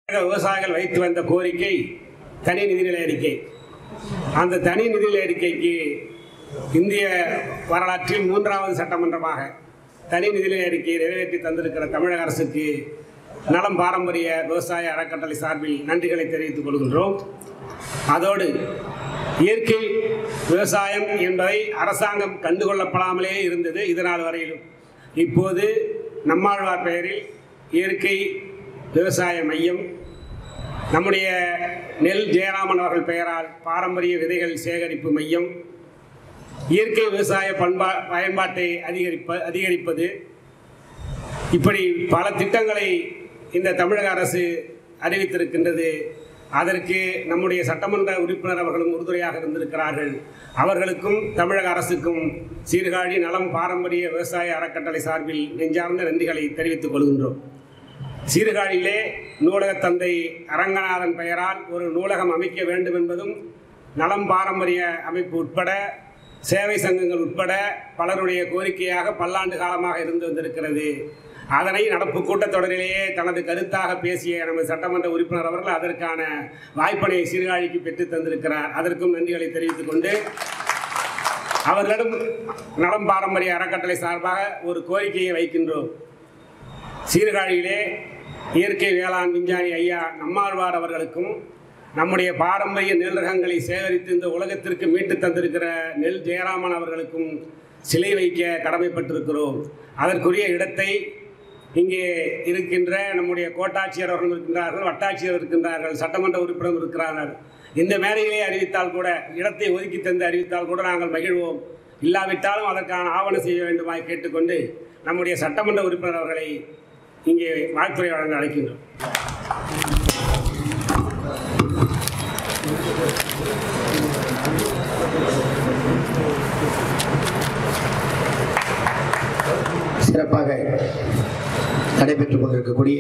விவசாயிகள் வைத்து வந்த கோரிக்கை தனி நிதிநிலை அறிக்கை அந்த தனி நிதிநிலை அறிக்கைக்கு இந்திய வரலாற்றில் மூன்றாவது சட்டமன்றமாக தனி நிதிநிலை அறிக்கையை நிறைவேற்றி தந்திருக்கிற தமிழக அரசுக்கு நலம் பாரம்பரிய விவசாய அறக்கட்டளை சார்பில் நன்றிகளை தெரிவித்துக் கொள்கின்றோம் அதோடு இயற்கை விவசாயம் என்பதை அரசாங்கம் கண்டுகொள்ளப்படாமலே இருந்தது இதனால் வரையிலும் இப்போது நம்மாழ்வார் பெயரில் இயற்கை விவசாய மையம் நம்முடைய நெல் ஜெயராமன் அவர்கள் பெயரால் பாரம்பரிய விதைகள் சேகரிப்பு மையம் இயற்கை விவசாய பண்பா பயன்பாட்டை அதிகரிப்ப அதிகரிப்பது இப்படி பல திட்டங்களை இந்த தமிழக அரசு அறிவித்திருக்கின்றது அதற்கு நம்முடைய சட்டமன்ற உறுப்பினர் அவர்களும் உறுதுணையாக இருந்திருக்கிறார்கள் அவர்களுக்கும் தமிழக அரசுக்கும் சீர்காழி நலம் பாரம்பரிய விவசாய அறக்கட்டளை சார்பில் நெஞ்சார்ந்த நன்றிகளை தெரிவித்துக் கொள்கின்றோம் சீர்காழியிலே நூலகத் தந்தை அரங்கநாதன் பெயரால் ஒரு நூலகம் அமைக்க வேண்டும் என்பதும் நலம் பாரம்பரிய அமைப்பு உட்பட சேவை சங்கங்கள் உட்பட பலருடைய கோரிக்கையாக பல்லாண்டு காலமாக இருந்து வந்திருக்கிறது அதனை நடப்பு கூட்டத்தொடரிலேயே தனது கருத்தாக பேசிய நமது சட்டமன்ற உறுப்பினர் அவர்கள் அதற்கான வாய்ப்பினை சீர்காழிக்கு பெற்றுத் தந்திருக்கிறார் அதற்கும் நன்றிகளை தெரிவித்துக் கொண்டு அவர்களிடம் நலம் பாரம்பரிய அறக்கட்டளை சார்பாக ஒரு கோரிக்கையை வைக்கின்றோம் சீர்காழியிலே இயற்கை வேளாண் விஞ்ஞானி ஐயா நம்மாழ்வார் அவர்களுக்கும் நம்முடைய பாரம்பரிய நெல் ரகங்களை சேகரித்து இந்த உலகத்திற்கு மீட்டு தந்திருக்கிற நெல் ஜெயராமன் அவர்களுக்கும் சிலை வைக்க கடமைப்பட்டிருக்கிறோம் அதற்குரிய இடத்தை இங்கே இருக்கின்ற நம்முடைய கோட்டாட்சியர் அவர்கள் இருக்கின்றார்கள் வட்டாட்சியர் இருக்கின்றார்கள் சட்டமன்ற உறுப்பினர் இருக்கிறார்கள் இந்த மேடையிலே அறிவித்தால் கூட இடத்தை ஒதுக்கி தந்து அறிவித்தால் கூட நாங்கள் மகிழ்வோம் இல்லாவிட்டாலும் அதற்கான ஆவணம் செய்ய வேண்டுமாய் கேட்டுக்கொண்டு நம்முடைய சட்டமன்ற உறுப்பினர் அவர்களை இங்கே வாழ்த்துறை வழங்க அழைக்கின்றோம் சிறப்பாக நடைபெற்றுக் கொண்டிருக்கக்கூடிய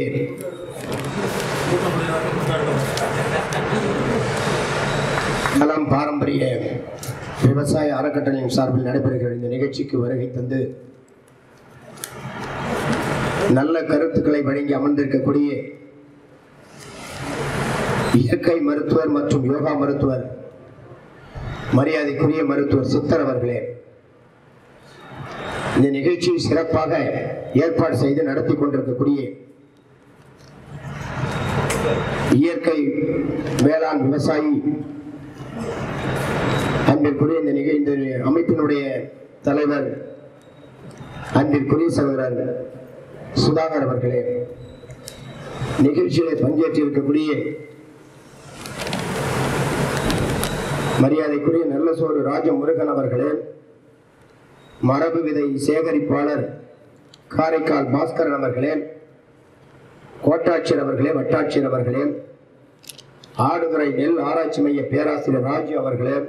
நலம் பாரம்பரிய விவசாய அறக்கட்டளையின் சார்பில் நடைபெறுகிற இந்த நிகழ்ச்சிக்கு வருகை தந்து நல்ல கருத்துக்களை வழங்கி அமர்ந்திருக்கக்கூடிய இயற்கை மருத்துவர் மற்றும் யோகா மருத்துவர் மரியாதைக்குரிய மருத்துவர் சித்தர் அவர்களே இந்த நிகழ்ச்சியை சிறப்பாக ஏற்பாடு செய்து நடத்தி கொண்டிருக்கக்கூடிய இயற்கை வேளாண் விவசாயி அன்பிற்குரிய இந்த நிகழ் இந்த அமைப்பினுடைய தலைவர் அன்பிற்குரிய சகோதரர் சுதாகர் அவர்களே நிகழ்ச்சியிலே பங்கேற்றிருக்கக்கூடிய மரியாதைக்குரிய நல்ல சோறு ராஜ முருகன் அவர்களே மரபு விதை சேகரிப்பாளர் காரைக்கால் பாஸ்கரன் அவர்களே கோட்டாட்சியர் அவர்களே வட்டாட்சியர் அவர்களே ஆடுதுறை நெல் ஆராய்ச்சி மைய பேராசிரியர் ராஜு அவர்களே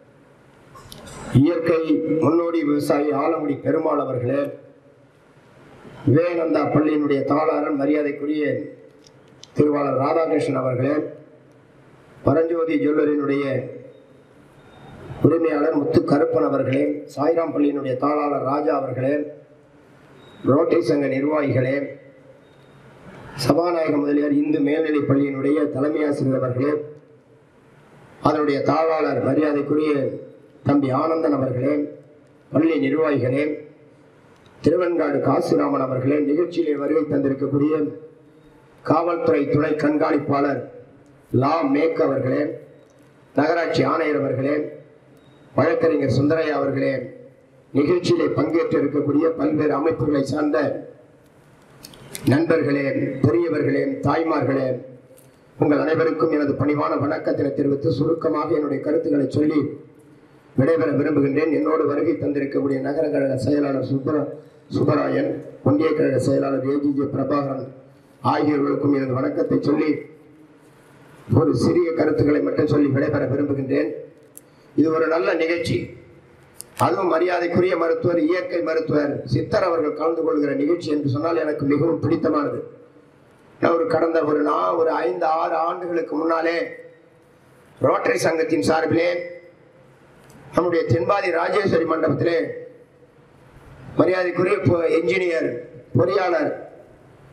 இயற்கை முன்னோடி விவசாயி ஆலமுடி பெருமாள் அவர்களே விவேகானந்தா பள்ளியினுடைய தாளாளர் மரியாதைக்குரிய திருவாளர் ராதாகிருஷ்ணன் அவர்களே பரஞ்சோதி ஜுவல்லரியினுடைய உரிமையாளர் முத்து கருப்பன் அவர்களே சாய்ராம் பள்ளியினுடைய தாளாளர் ராஜா அவர்களே ரோட்டரி சங்க நிர்வாகிகளே சபாநாயக முதலியார் இந்து மேல்நிலைப் பள்ளியினுடைய தலைமை ஆசிரியர் அவர்களே அதனுடைய தாளாளர் மரியாதைக்குரிய தம்பி ஆனந்தன் அவர்களே பள்ளி நிர்வாகிகளே திருவெண்காடு காசிராமன் அவர்களே நிகழ்ச்சியிலே வருகை தந்திருக்கக்கூடிய காவல்துறை துணை கண்காணிப்பாளர் லா மேக் அவர்களே நகராட்சி ஆணையர் அவர்களே வழக்கறிஞர் சுந்தரையா அவர்களே நிகழ்ச்சியிலே பங்கேற்று இருக்கக்கூடிய பல்வேறு அமைப்புகளை சார்ந்த நண்பர்களே பெரியவர்களே தாய்மார்களே உங்கள் அனைவருக்கும் எனது பணிவான வணக்கத்தினை தெரிவித்து சுருக்கமாக என்னுடைய கருத்துக்களை சொல்லி விடைபெற விரும்புகின்றேன் என்னோடு வருகை தந்திருக்கக்கூடிய நகர கழக செயலாளர் சுப்பர சுப்பராயன் ஒன்றிய கழக செயலாளர் ஏஜிஜே பிரபாகரன் ஆகியோர்களுக்கும் எனது வணக்கத்தை சொல்லி ஒரு சிறிய கருத்துக்களை மட்டும் சொல்லி விடைபெற விரும்புகின்றேன் இது ஒரு நல்ல நிகழ்ச்சி அதுவும் மரியாதைக்குரிய மருத்துவர் இயற்கை மருத்துவர் சித்தர் அவர்கள் கலந்து கொள்கிற நிகழ்ச்சி என்று சொன்னால் எனக்கு மிகவும் பிடித்தமானது நான் ஒரு கடந்த ஒரு நான் ஒரு ஐந்து ஆறு ஆண்டுகளுக்கு முன்னாலே ரோட்டரி சங்கத்தின் சார்பிலே நம்முடைய தென்பாதி ராஜேஸ்வரி மண்டபத்திலே மரியாதைக்குரிய பொ- என்ஜினியர் பொறியாளர்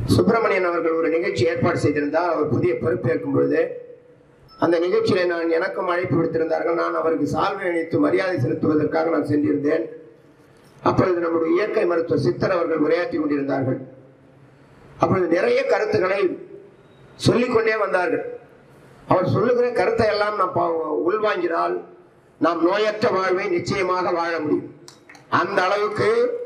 சுப்பிரமணியன் அவர்கள் ஒரு நிகழ்ச்சி ஏற்பாடு செய்திருந்தார் அவர் புதிய பொறுப்பேற்கும் பொழுது அந்த நிகழ்ச்சியில நான் எனக்கும் அழைப்பு விடுத்திருந்தார்கள் நான் அவருக்கு சால்வை அணித்து மரியாதை செலுத்துவதற்காக நான் சென்றிருந்தேன் அப்பொழுது நம்முடைய இயற்கை மருத்துவர் சித்தர் அவர்கள் உரையாற்றி கொண்டிருந்தார்கள் அப்பொழுது நிறைய கருத்துக்களை சொல்லிக்கொண்டே வந்தார்கள் அவர் சொல்லுகிற கருத்தை எல்லாம் நாம் பா- உள்வாங்கினால் நாம் நோயற்ற வாழ்வை நிச்சயமாக வாழ முடியும் அந்த அளவுக்கு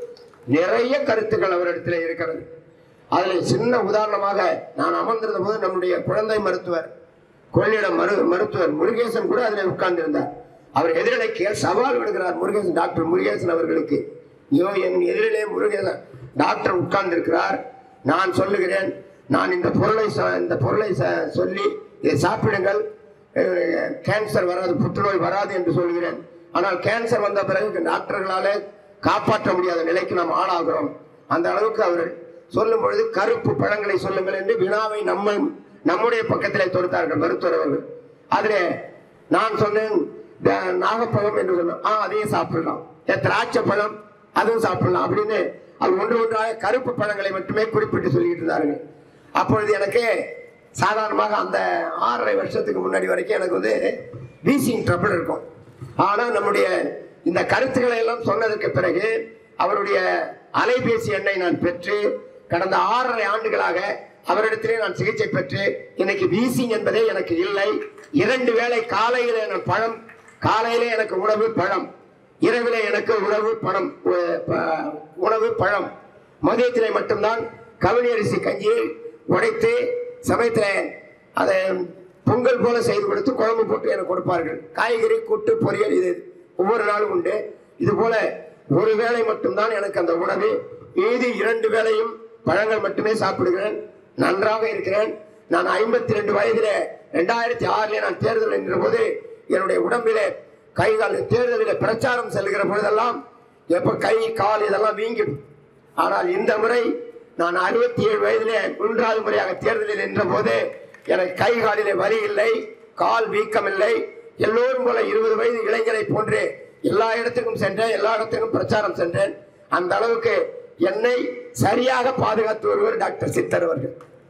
நிறைய கருத்துக்கள் அவரிடத்தில் இருக்கிறது அதில் சின்ன உதாரணமாக நான் அமர்ந்திருந்த போது நம்முடைய குழந்தை மருத்துவர் கொள்ளிடம் மரு மருத்துவர் முருகேசன் கூட அதில் உட்கார்ந்திருந்தார் அவர் எதிரிலைக்கு சவால் விடுகிறார் முருகேசன் டாக்டர் முருகேசன் அவர்களுக்கு ஐயோ என் எதிரிலே முருகேசன் டாக்டர் உட்கார்ந்திருக்கிறார் நான் சொல்லுகிறேன் நான் இந்த பொருளை ச- இந்த பொருளை ச- சொல்லி இதை சாப்பிடுங்கள் அஹ், கேன்சர் வராது புற்றுநோய் வராது என்று சொல்கிறேன் ஆனால் கேன்சர் வந்த பிறகு டாக்டர்களால காப்பாற்ற முடியாத நிலைக்கு நாம் ஆளாகிறோம் அந்த அளவுக்கு அவர் சொல்லும் பொழுது கருப்பு பழங்களை சொல்லுங்கள் என்று வினாவை நம்ம நம்முடைய பக்கத்திலே தொடுத்தார்கள் மருத்துவர் அவர்கள் அதிலே நான் சொன்னேன் "த- நாகப்பழம் என்று சொன்னேன் ஆ அதையும் சாப்பிடலாம் "ஏ, திராட்சை பழம் அதுவும் சாப்பிடலாம் அப்படின்னு அவர் ஒன்று ஒன்றாக கருப்பு பழங்களை மட்டுமே குறிப்பிட்டு சொல்லிட்டு இருந்தார்கள் அப்பொழுது எனக்கு சாதாரணமாக அந்த ஆறரை வருஷத்துக்கு முன்னாடி வரைக்கும் எனக்கு வந்து வீசிங் ட்ரபிள் இருக்கும் ஆனால் நம்முடைய இந்த கருத்துக்களை எல்லாம் சொன்னதற்கு பிறகு அவருடைய அலைபேசி எண்ணை நான் பெற்று கடந்த ஆறரை ஆண்டுகளாக அவரிடத்திலே நான் சிகிச்சை பெற்று இன்னைக்கு வீசிங் என்பதே எனக்கு இல்லை இரண்டு வேளை காலையிலே நான் பழம் காலையிலே எனக்கு உணவு பழம் இரவிலே எனக்கு உணவு பணம் உ- ப- உணவு பழம் மதியத்திலே மட்டும்தான் கவனி அரிசி கஞ்சியை உடைத்து சமயத்தில் அதை பொங்கல் போல செய்து கொடுத்து குழம்பு போட்டு எனக்கு கொடுப்பார்கள் காய்கறி கூட்டு பொரியல் இது ஒவ்வொரு நாளும் உண்டு இது போல ஒரு வேளை மட்டும்தான் எனக்கு அந்த உணவு மீதி இரண்டு வேளையும் பழங்கள் மட்டுமே சாப்பிடுகிறேன் நன்றாக இருக்கிறேன் நான் ஐம்பத்தி ரெண்டு வயதிலே ரெண்டாயிரத்தி ஆறிலே நான் தேர்தல் என்கிற போது என்னுடைய உடம்பிலே கை கால் தேர்தலில் பிரச்சாரம் செல்கிற பொழுதெல்லாம் எப்ப கை கால் இதெல்லாம் வீங்கிடும் ஆனால் இந்த முறை நான் அறுபத்தி ஏழு வயதிலே மூன்றாவது முறையாக தேர்தலில் நின்ற போது எனக்கு கை காலிலே வலி இல்லை கால் வீக்கம் இல்லை எல்லோரும் போல இருபது வயது இளைஞரை போன்று எல்லா இடத்துக்கும் சென்றேன் எல்லா இடத்துக்கும் பிரச்சாரம் சென்றேன் அந்த அளவுக்கு என்னை சரியாக பாதுகாத்து வருவர் டாக்டர் சித்தர் அவர்கள்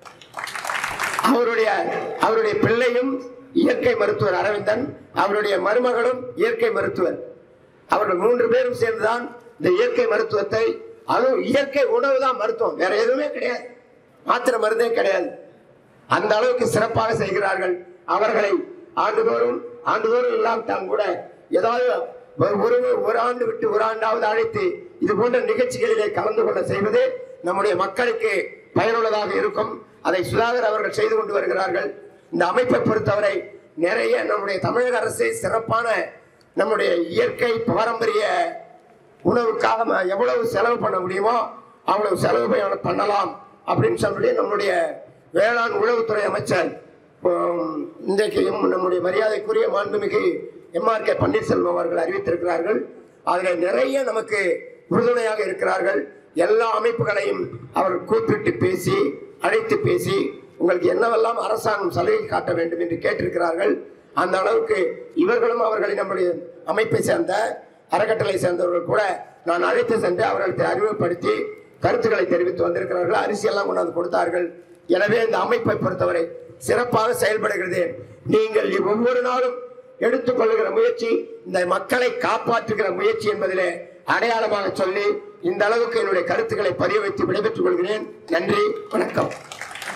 அவருடைய அவருடைய பிள்ளையும் இயற்கை மருத்துவர் அரவிந்தன் அவருடைய மருமகளும் இயற்கை மருத்துவர் அவர்கள் மூன்று பேரும் சேர்ந்துதான் இந்த இயற்கை மருத்துவத்தை அதுவும் இயற்கை உணவு தான் மருத்துவம் வேற எதுவுமே கிடையாது மாத்திரை மருந்தே கிடையாது அந்த அளவுக்கு சிறப்பாக செய்கிறார்கள் அவர்களை ஆண்டுதோறும் ஆண்டுதோறும் இல்லாவிட்டால் கூட ஏதாவது ஒரு- ஒரு ஒரு ஆண்டு விட்டு ஒரு ஆண்டாவது அழைத்து இது போன்ற நிகழ்ச்சிகளிலே கலந்து கொள்ள செய்வது நம்முடைய மக்களுக்கு பயனுள்ளதாக இருக்கும் அதை சுதாகர் அவர்கள் செய்து கொண்டு வருகிறார்கள் இந்த அமைப்பை பொறுத்தவரை நிறைய நம்முடைய தமிழக அரசு சிறப்பான நம்முடைய இயற்கை பாரம்பரிய உணவுக்காக ம- எவ்வளவு செலவு பண்ண முடியுமோ அவ்வளவு செலவு பண்ண- பண்ணலாம் அப்படின்னு சொல்லி நம்முடைய வேளாண் உழவுத்துறை அமைச்சர் உம், இன்றைக்கும் நம்முடைய மரியாதைக்குரிய மாண்புமிகு எம்ஆர் கே பன்னீர்செல்வம் அவர்கள் அறிவித்திருக்கிறார்கள் அதில் நிறைய நமக்கு உறுதுணையாக இருக்கிறார்கள் எல்லா அமைப்புகளையும் அவர் கூப்பிட்டு பேசி அழைத்து பேசி உங்களுக்கு என்னவெல்லாம் அரசாங்கம் சலுகை காட்ட வேண்டும் என்று கேட்டிருக்கிறார்கள் அந்த அளவுக்கு இவர்களும் அவர்களை நம்முடைய அமைப்பை சேர்ந்த அறக்கட்டளை சேர்ந்தவர்கள் கூட நான் அழைத்து சென்று அவர்களுக்கு அறிமுகப்படுத்தி கருத்துக்களை தெரிவித்து வந்திருக்கிறார்கள் அரிசி எல்லாம் கொண்டாந்து கொடுத்தார்கள் எனவே இந்த அமைப்பை பொறுத்தவரை சிறப்பாக செயல்படுகிறது நீங்கள் ஒவ்வொரு நாளும் எடுத்துக்கொள்ளுகிற முயற்சி இந்த மக்களை காப்பாற்றுகிற முயற்சி என்பதிலே அடையாளமாக சொல்லி இந்த அளவுக்கு என்னுடைய கருத்துக்களை பதிய வைத்து விடைபெற்றுக் கொள்கிறேன் நன்றி வணக்கம்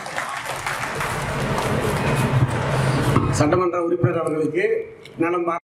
சட்டமன்ற உறுப்பினர் அவர்களுக்கு நலம் பா-